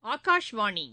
ஆகாஷ்வாணி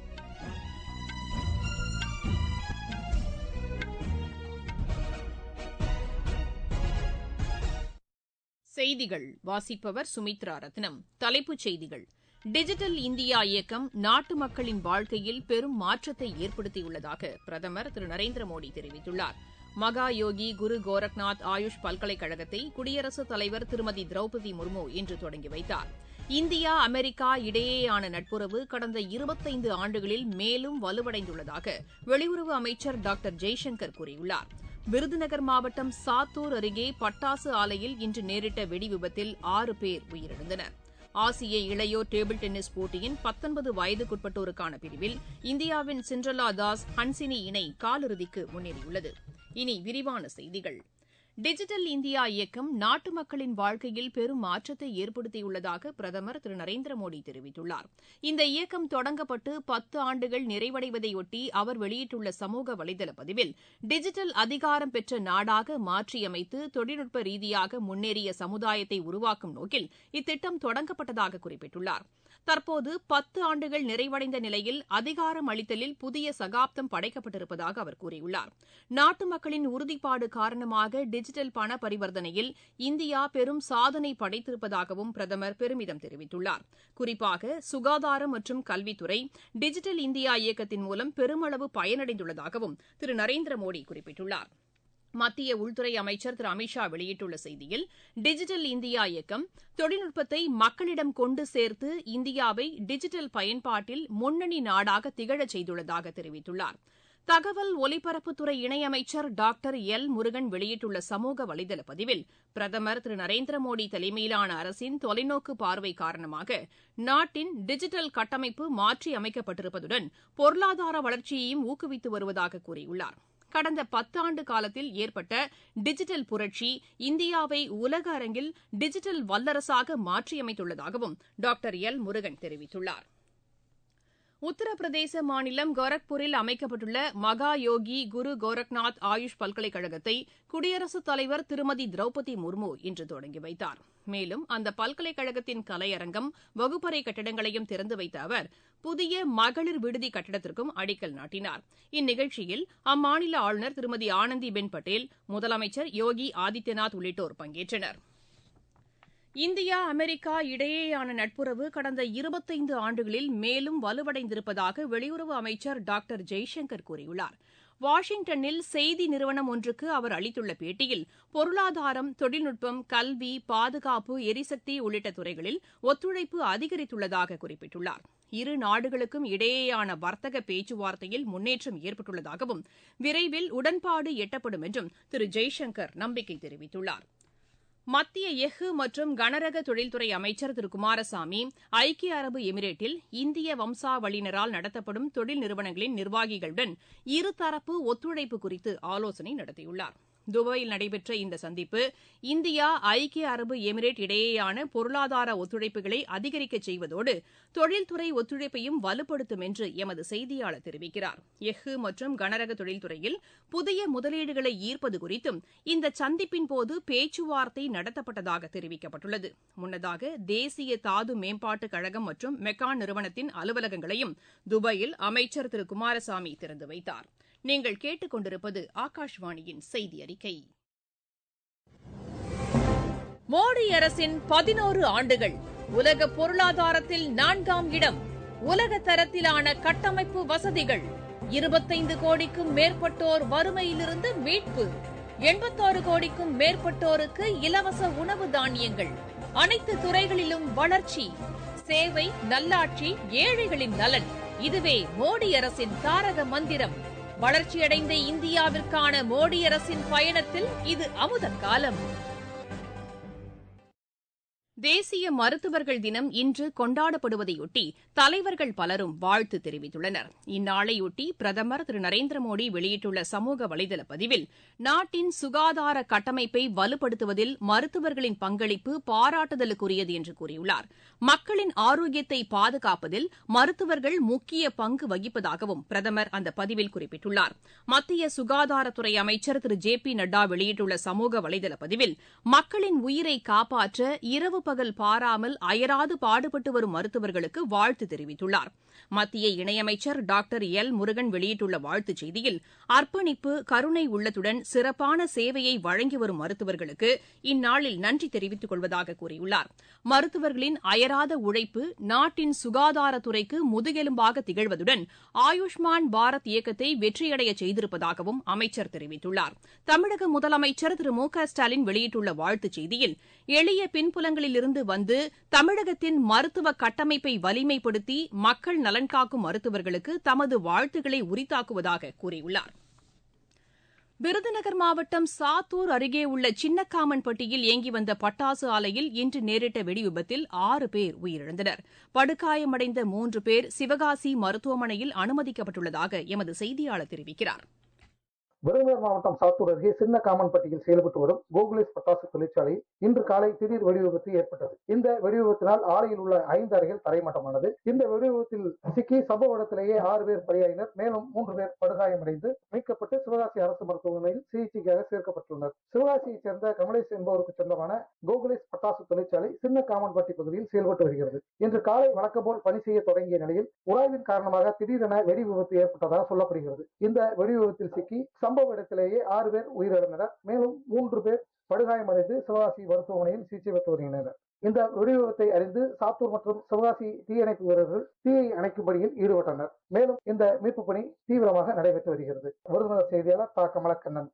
செய்திகள் வாசிப்பவர் சுமித்ரா ரத்னம் தலைப்புச் செய்திகள் டிஜிட்டல் இந்தியா இயக்கம் நாட்டு மக்களின் வாழ்க்கையில் பெரும் மாற்றத்தை ஏற்படுத்தியுள்ளதாக பிரதமர் திரு நரேந்திர மோடி தெரிவித்துள்ளார் மகா யோகி குரு கோரக்நாத் ஆயுஷ் பல்கலைக்கழகத்தை குடியரசுத் தலைவர் திருமதி திரௌபதி முர்மு இன்று தொடங்கி வைத்தார் இந்தியா அமெரிக்கா இடையேயான நட்புறவு கடந்த இருபத்தைந்து ஆண்டுகளில் மேலும் வலுவடைந்துள்ளதாக வெளியுறவு அமைச்சர் டாக்டர் ஜெய்சங்கர் கூறியுள்ளார் விருதுநகர் மாவட்டம் சாத்தூர் அருகே பட்டாசு ஆலையில் இன்று நேரிட்ட வெடிவிபத்தில் ஆறு பேர் உயிரிழந்தனர் ஆசிய இளையோர் டேபிள் டென்னிஸ் போட்டியின் பத்தொன்பது வயதுக்குட்பட்டோருக்கான பிரிவில் இந்தியாவின் சிண்ட்ரலா தாஸ் ஹன்சினி இணை காலிறுதிக்கு முன்னேறியுள்ளது இனி விரிவான செய்திகள் டிஜிட்டல் இந்தியா இயக்கம் நாட்டு மக்களின் வாழ்க்கையில் பெரும் மாற்றத்தை ஏற்படுத்தியுள்ளதாக பிரதமர் திரு நரேந்திர மோடி தெரிவித்துள்ளார் இந்த இயக்கம் தொடங்கப்பட்டு பத்து ஆண்டுகள் நிறைவடைவதையொட்டி அவர் வெளியிட்டுள்ள சமூக வலைதள பதிவில் டிஜிட்டல் அதிகாரம் பெற்ற நாடாக மாற்றியமைத்து தொழில்நுட்ப ரீதியாக முன்னேறிய சமுதாயத்தை உருவாக்கும் நோக்கில் இத்திட்டம் தொடங்கப்பட்டதாக குறிப்பிட்டுள்ளார் தற்போது பத்து ஆண்டுகள் நிறைவடைந்த நிலையில் அதிகாரம் அளித்தலில் புதிய சகாப்தம் படைக்கப்பட்டிருப்பதாக அவர் கூறியுள்ளார் நாட்டு மக்களின் உறுதிப்பாடு காரணமாக டிஜிட்டல் பண பரிவர்த்தனையில் இந்தியா பெரும் சாதனை படைத்திருப்பதாகவும் பிரதமர் பெருமிதம் தெரிவித்துள்ளார் குறிப்பாக சுகாதாரம் மற்றும் கல்வித்துறை டிஜிட்டல் இந்தியா இயக்கத்தின் மூலம் பெருமளவு பயனடைந்துள்ளதாகவும் திரு நரேந்திர மோடி குறிப்பிட்டுள்ளார் மத்திய உள்துறை அமைச்சர் திரு அமித் ஷா வெளியிட்டுள்ள செய்தியில் டிஜிட்டல் இந்தியா இயக்கம் தொழில்நுட்பத்தை மக்களிடம் கொண்டு சேர்த்து இந்தியாவை டிஜிட்டல் பயன்பாட்டில் முன்னணி நாடாக திகழச் செய்துள்ளதாக தெரிவித்துள்ளார் தகவல் ஒலிபரப்புத்துறை இணையமைச்சர் டாக்டர் எல் முருகன் வெளியிட்டுள்ள சமூக வலைதள பதிவில் பிரதமர் திரு நரேந்திர மோடி தலைமையிலான அரசின் தொலைநோக்கு பார்வை காரணமாக நாட்டின் டிஜிட்டல் கட்டமைப்பு மாற்றி அமைக்கப்பட்டிருப்பதுடன் பொருளாதார வளர்ச்சியையும் ஊக்குவித்து வருவதாக கூறியுள்ளார் கடந்த பத்தாண்டு காலத்தில் ஏற்பட்ட டிஜிட்டல் புரட்சி இந்தியாவை உலக அரங்கில் டிஜிட்டல் வல்லரசாக மாற்றியமைத்துள்ளதாகவும் டாக்டர் எல் முருகன் தெரிவித்துள்ளார் உத்தரப்பிரதேச மாநிலம் கோரக்பூரில் அமைக்கப்பட்டுள்ள மகா யோகி குரு கோரக்நாத் ஆயுஷ் பல்கலைக்கழகத்தை குடியரசுத் தலைவர் திருமதி திரௌபதி முர்மு இன்று தொடங்கி வைத்தார் மேலும் அந்த பல்கலைக்கழகத்தின் கலையரங்கம் வகுப்பறை கட்டிடங்களையும் திறந்து வைத்த அவர் புதிய மகளிர் விடுதி கட்டிடத்திற்கும் அடிக்கல் நாட்டினார் இந்நிகழ்ச்சியில் அம்மாநில ஆளுநர் திருமதி ஆனந்திபென் பட்டேல் முதலமைச்சர் யோகி ஆதித்யநாத் உள்ளிட்டோர் பங்கேற்றனா் இந்தியா அமெரிக்கா இடையேயான நட்புறவு கடந்த இருபத்தைந்து ஆண்டுகளில் மேலும் வலுவடைந்திருப்பதாக வெளியுறவு அமைச்சர் டாக்டர் ஜெய்சங்கர் கூறியுள்ளார் வாஷிங்டனில் செய்தி நிறுவனம் ஒன்றுக்கு அவர் அளித்துள்ள பேட்டியில் பொருளாதாரம் தொழில்நுட்பம் கல்வி பாதுகாப்பு எரிசக்தி உள்ளிட்ட துறைகளில் ஒத்துழைப்பு அதிகரித்துள்ளதாக குறிப்பிட்டுள்ளார் இரு நாடுகளுக்கும் இடையேயான வர்த்தக பேச்சுவார்த்தையில் முன்னேற்றம் ஏற்பட்டுள்ளதாகவும் விரைவில் உடன்பாடு எட்டப்படும் என்றும் திரு ஜெய்சங்கர் நம்பிக்கை தெரிவித்துள்ளார் மத்திய எஃகு மற்றும் கனரக தொழில்துறை அமைச்சர் திரு குமாரசாமி ஐக்கிய அரபு எமிரேட்டில் இந்திய வம்சாவளியினரால் நடத்தப்படும் தொழில் நிறுவனங்களின் நிர்வாகிகளுடன் இருதரப்பு ஒத்துழைப்பு குறித்து ஆலோசனை நடத்தியுள்ளார் துபாயில் நடைபெற்ற இந்த சந்திப்பு இந்தியா ஐக்கிய அரபு எமிரேட் இடையேயான பொருளாதார ஒத்துழைப்புகளை அதிகரிக்க செய்வதோடு தொழில்துறை ஒத்துழைப்பையும் வலுப்படுத்தும் என்று எமது செய்தியாளர் தெரிவிக்கிறார் எஃகு மற்றும் கனரக தொழில்துறையில் புதிய முதலீடுகளை ஈர்ப்பது குறித்தும் இந்த சந்திப்பின் போது பேச்சுவார்த்தை நடத்தப்பட்டதாக தெரிவிக்கப்பட்டுள்ளது முன்னதாக தேசிய தாது மேம்பாட்டுக் கழகம் மற்றும் மெக்கான் நிறுவனத்தின் அலுவலகங்களையும் துபாயில் அமைச்சர் திரு குமாரசாமி திறந்து வைத்தார் நீங்கள் கேட்டுக்கொண்டிருப்பது ஆகாஷ்வாணியின் செய்தி அறிக்கை மோடி அரசின் பதினோரு ஆண்டுகள் உலக பொருளாதாரத்தில் நான்காம் இடம் உலக தரத்திலான கட்டமைப்பு வசதிகள் இருபத்தைந்து கோடிக்கும் மேற்பட்டோர் வறுமையிலிருந்து மீட்பு எண்பத்தாறு கோடிக்கும் மேற்பட்டோருக்கு இலவச உணவு தானியங்கள் அனைத்து துறைகளிலும் வளர்ச்சி சேவை நல்லாட்சி ஏழைகளின் நலன் இதுவே மோடி அரசின் தாரக மந்திரம் வளர்ச்சியடைந்த இந்தியாவிற்கான மோடி அரசின் பயணத்தில் இது அமுத காலம் தேசிய மருத்துவர்கள் தினம் இன்று கொண்டாடப்படுவதையொட்டி தலைவர்கள் பலரும் வாழ்த்து தெரிவித்துள்ளனர் இந்நாளையொட்டி பிரதமர் திரு நரேந்திர மோடி வெளியிட்டுள்ள சமூக வலைதள பதிவில் நாட்டின் சுகாதார கட்டமைப்பை வலுப்படுத்துவதில் மருத்துவர்களின் பங்களிப்பு பாராட்டுதலுக்குரியது என்று கூறியுள்ளார் மக்களின் ஆரோக்கியத்தை பாதுகாப்பதில் மருத்துவர்கள் முக்கிய பங்கு வகிப்பதாகவும் பிரதமர் அந்த பதிவில் குறிப்பிட்டுள்ளார் மத்திய சுகாதாரத்துறை அமைச்சர் திரு ஜே பி நட்டா வெளியிட்டுள்ள சமூக வலைதள பதிவில் மக்களின் உயிரை காப்பாற்ற இரவு ராப்பகல் பாராமல் அயராது பாடுபட்டு வரும் மருத்துவர்களுக்கு வாழ்த்து தெரிவித்துள்ளார் மத்திய இணையமைச்சர் டாக்டர் எல் முருகன் வெளியிட்டுள்ள வாழ்த்துச் செய்தியில் அர்ப்பணிப்பு கருணை உள்ளத்துடன் சிறப்பான சேவையை வழங்கி வரும் மருத்துவர்களுக்கு இந்நாளில் நன்றி தெரிவித்துக் கொள்வதாக கூறியுள்ளார் மருத்துவர்களின் அயராத உழைப்பு நாட்டின் சுகாதாரத்துறைக்கு முதுகெலும்பாக திகழ்வதுடன் ஆயுஷ்மான் பாரத் இயக்கத்தை வெற்றியடைய செய்திருப்பதாகவும் அமைச்சர் தெரிவித்துள்ளார் தமிழக முதலமைச்சர் திரு மு க ஸ்டாலின் வெளியிட்டுள்ள வாழ்த்துச் செய்தியில் எளிய பின்புலங்களிலிருந்து வந்து தமிழகத்தின் மருத்துவ கட்டமைப்பை வலிமைப்படுத்தி மக்கள் நலன் காக்கும் மருத்துவர்களுக்கு தமது வாழ்த்துக்களை உரித்தாக்குவதாக கூறியுள்ளார் விருதுநகர் மாவட்டம் சாத்தூர் அருகே உள்ள சின்னக்காமன்பட்டியில் இயங்கி வந்த பட்டாசு ஆலையில் இன்று நேரிட்ட வெடிவிபத்தில் ஆறு பேர் உயிரிழந்தனர் படுகாயமடைந்த மூன்று பேர் சிவகாசி மருத்துவமனையில் அனுமதிக்கப்பட்டுள்ளதாக எமது செய்தியாளர் தெரிவிக்கிறார் விருதுநகர் மாவட்டம் சாத்தூர் அருகே சின்ன காமன்பட்டியில் செயல்பட்டு வரும் கோகுலேஸ் பட்டாசு தொழிற்சாலையில் இன்று காலை திடீர் வெடிவிபத்து ஏற்பட்டது இந்த வெடிவிபத்தினால் ஆலையில் உள்ள ஐந்து அறைகள் தரைமட்டமானது இந்த வெடிவிபத்தில் சிக்கி சம்பவ இடத்திலேயே ஆறு பேர் பலியாயினர் மேலும் மூன்று பேர் படுகாயமடைந்து மீட்கப்பட்டு சிவகாசி அரசு மருத்துவமனையில் சிகிச்சைக்காக சேர்க்கப்பட்டுள்ளனர் சிவகாசியைச் சேர்ந்த கமலேஷ் என்பவருக்கு சொந்தமான கோகுலேஸ் பட்டாசு தொழிற்சாலை சின்ன காமன்பட்டி பகுதியில் செயல்பட்டு வருகிறது இன்று காலை வழக்கம் போல் பணி செய்ய தொடங்கிய நிலையில் உராய்வின் காரணமாக திடீரென வெடி விபத்து ஏற்பட்டதாக சொல்லப்படுகிறது இந்த வெடி விபத்தில் சிக்கி சம்பவ இடத்திலேயே ஆறு பேர் உயிரிழந்தனர் மேலும் மூன்று பேர் படுகாயமடைந்து சிவகாசி மருத்துவமனையில் சிகிச்சை பெற்று வருகின்றனர் இந்த வெடிவிபத்தை அறிந்து சாத்தூர் மற்றும் சிவகாசி தீயணைப்பு வீரர்கள் தீயை அணைக்கும் பணியில் ஈடுபட்டனர் மேலும் இந்த மீட்பு பணி தீவிரமாக நடைபெற்று வருகிறது விருதுநகர் செய்தியாளர் தா கமலக்கண்ணன்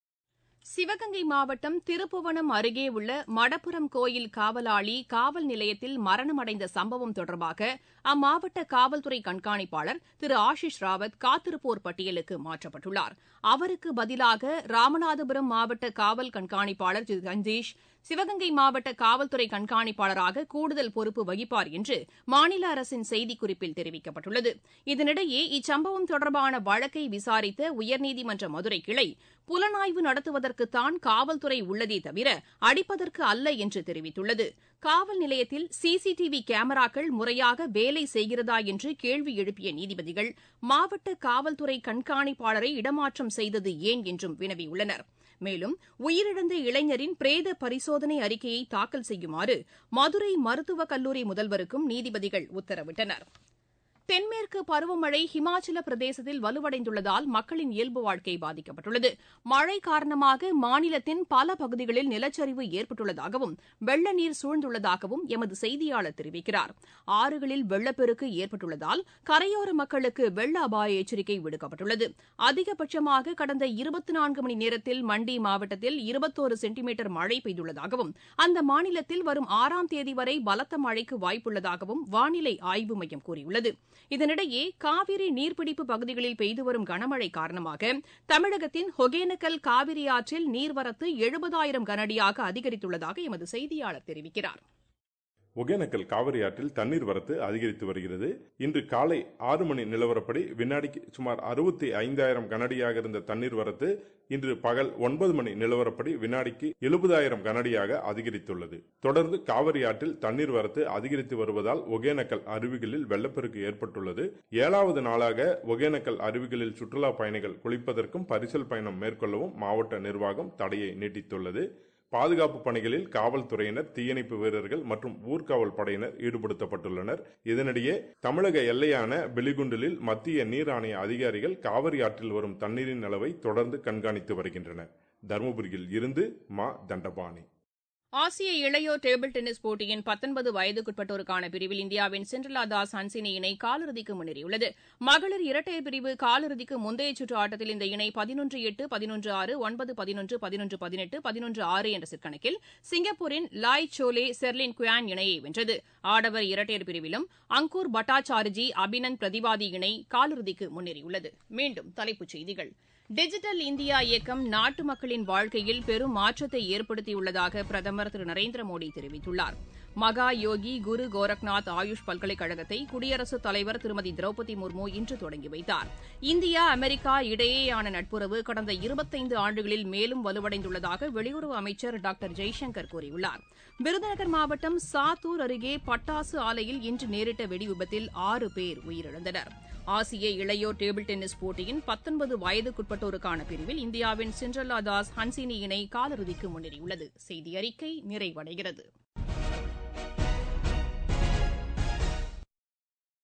சிவகங்கை மாவட்டம் திருப்புவனம் அருகே உள்ள மடப்புரம் கோயில் காவலாளி காவல் நிலையத்தில் மரணமடைந்த சம்பவம் தொடர்பாக அம்மாவட்ட காவல்துறை கண்காணிப்பாளர் திரு ஆஷிஷ் ராவத் காத்திருப்போர் பட்டியலுக்கு மாற்றப்பட்டுள்ளார் அவருக்கு பதிலாக ராமநாதபுரம் மாவட்ட காவல் கண்காணிப்பாளர் திரு ரஞ்சீஷ் சிவகங்கை மாவட்ட காவல்துறை கண்காணிப்பாளராக கூடுதல் பொறுப்பு வகிப்பார் என்று மாநில அரசின் செய்திக்குறிப்பில் தெரிவிக்கப்பட்டுள்ளது இதனிடையே இச்சம்பவம் தொடர்பான வழக்கை விசாரித்த உயர்நீதிமன்ற மதுரை கிளை புலனாய்வு நடத்துவதற்குத்தான் காவல்துறை உள்ளதே தவிர அடிப்பதற்கு அல்ல என்று தெரிவித்துள்ளது காவல் நிலையத்தில் சிசிடிவி கேமராக்கள் முறையாக வேலை செய்கிறதா என்று கேள்வி எழுப்பிய நீதிபதிகள் மாவட்ட காவல்துறை கண்காணிப்பாளரை இடமாற்றம் செய்தது ஏன் என்றும் வினவியுள்ளனர் மேலும் உயிரிழந்த இளைஞரின் பிரேத பரிசோதனை அறிக்கையை தாக்கல் செய்யுமாறு மதுரை மருத்துவக் கல்லூரி முதல்வருக்கும் நீதிபதிகள் உத்தரவிட்டனர் தென்மேற்கு பருவமழை ஹிமாச்சல பிரதேசத்தில் வலுவடைந்துள்ளதால் மக்களின் இயல்பு வாழ்க்கை பாதிக்கப்பட்டுள்ளது மழை காரணமாக மாநிலத்தின் பல பகுதிகளில் நிலச்சரிவு ஏற்பட்டுள்ளதாகவும் வெள்ள நீர் சூழ்ந்துள்ளதாகவும் எமது செய்தியாளர் தெரிவிக்கிறார் ஆறுகளில் வெள்ளப்பெருக்கு ஏற்பட்டுள்ளதால் கரையோர மக்களுக்கு வெள்ள அபாய எச்சரிக்கை விடுக்கப்பட்டுள்ளது அதிகபட்சமாக கடந்த இருபத்தி நான்கு மணி நேரத்தில் மண்டி மாவட்டத்தில் இருபத்தோரு சென்டிமீட்டர் மழை பெய்துள்ளதாகவும் அந்த மாநிலத்தில் வரும் ஆறாம் தேதி வரை பலத்த மழைக்கு வாய்ப்புள்ளதாகவும் வானிலை ஆய்வு மையம் கூறியுள்ளது இதனிடையே காவிரி நீர்பிடிப்பு பகுதிகளில் பெய்து வரும் கனமழை காரணமாக தமிழகத்தின் ஒகேனக்கல் காவிரி ஆற்றில் நீர்வரத்து எழுபதாயிரம் கனஅடியாக அதிகரித்துள்ளதாக எமது செய்தியாளர் தெரிவிக்கிறார் ஒகேனக்கல் காவிரி ஆற்றில் தண்ணீர் வரத்து அதிகரித்து வருகிறது இன்று காலை ஆறு மணி நிலவரப்படி வினாடிக்கு சுமார் அறுபத்தி ஐந்தாயிரம் கனடியாக இருந்த தண்ணீர் வரத்து இன்று பகல் ஒன்பது மணி நிலவரப்படி வினாடிக்கு எழுபதாயிரம் கனடியாக அதிகரித்துள்ளது தொடர்ந்து காவிரி ஆற்றில் தண்ணீர் வரத்து அதிகரித்து வருவதால் ஒகேனக்கல் அருவிகளில் வெள்ளப்பெருக்கு ஏற்பட்டுள்ளது ஏழாவது நாளாக ஒகேனக்கல் அருவிகளில் சுற்றுலா பயணிகள் குளிப்பதற்கும் பரிசல் பயணம் மேற்கொள்ளவும் மாவட்ட நிர்வாகம் தடையை நீட்டித்துள்ளது பாதுகாப்பு பணிகளில் காவல்துறையினர் தீயணைப்பு வீரர்கள் மற்றும் ஊர்காவல் படையினர் ஈடுபடுத்தப்பட்டுள்ளனர் இதனிடையே தமிழக எல்லையான பெலிகுண்டிலில் மத்திய நீர் ஆணைய அதிகாரிகள் காவிரி ஆற்றில் வரும் தண்ணீரின் அளவை தொடர்ந்து கண்காணித்து வருகின்றனர் தருமபுரியில் இருந்து மா தண்டபாணி ஆசிய இளையோர் டேபிள் டென்னிஸ் போட்டியின் பத்தொன்பது வயதுக்குட்பட்டோருக்கான பிரிவில் இந்தியாவின் சிண்ட்ரலா தாஸ் ஹன்சினி இணை காலிறுதிக்கு முன்னேறியுள்ளது மகளிர் இரட்டையர் பிரிவு காலிறுதிக்கு முந்தைய சுற்று ஆட்டத்தில் இந்த இணை பதினொன்று எட்டு பதினொன்று ஆறு ஒன்பது பதினொன்று பதினொன்று பதினெட்டு பதினொன்று ஆறு என்ற செட் கணக்கில் சிங்கப்பூரின் லாய் சோலே செர்லின் குயான் இணையை வென்றது ஆடவர் இரட்டையர் பிரிவிலும் அங்கூர் பட்டாச்சார்ஜி அபினந்த் பிரதிவாதி இணை காலிறுதிக்கு முன்னேறியுள்ளது மீண்டும் தலைப்புச் செய்திகள் டிஜிட்டல் இந்தியா இயக்கம் நாட்டு மக்களின் வாழ்க்கையில் பெரும் மாற்றத்தை ஏற்படுத்தியுள்ளதாக பிரதமர் திரு நரேந்திர மோடி தெரிவித்துள்ளார் மகா யோகி குரு கோரக்நாத் ஆயுஷ் பல்கலைக்கழகத்தை குடியரசுத் தலைவர் திருமதி திரௌபதி முர்மு இன்று தொடங்கி வைத்தார் இந்தியா அமெரிக்கா இடையேயான நட்புறவு கடந்த இருபத்தைந்து ஆண்டுகளில் மேலும் வலுவடைந்துள்ளதாக வெளியுறவு அமைச்சர் டாக்டர் ஜெய்சங்கர் கூறியுள்ளார் விருதுநகர் மாவட்டம் சாத்தூர் அருகே பட்டாசு ஆலையில் இன்று நேரிட்ட வெடிவிபத்தில் ஆறு பேர் உயிரிழந்தனர் ஆசிய இளையோர் டேபிள் டென்னிஸ் போட்டியின் பத்தொன்பது வயதுக்குட்பட்டோருக்கான பிரிவில் இந்தியாவின் சிண்ட்ரலா தாஸ் ஹன்சினி இணை காலிறுதிக்கு முன்னேறியுள்ளது செய்தி அறிக்கை நிறைவடைகிறது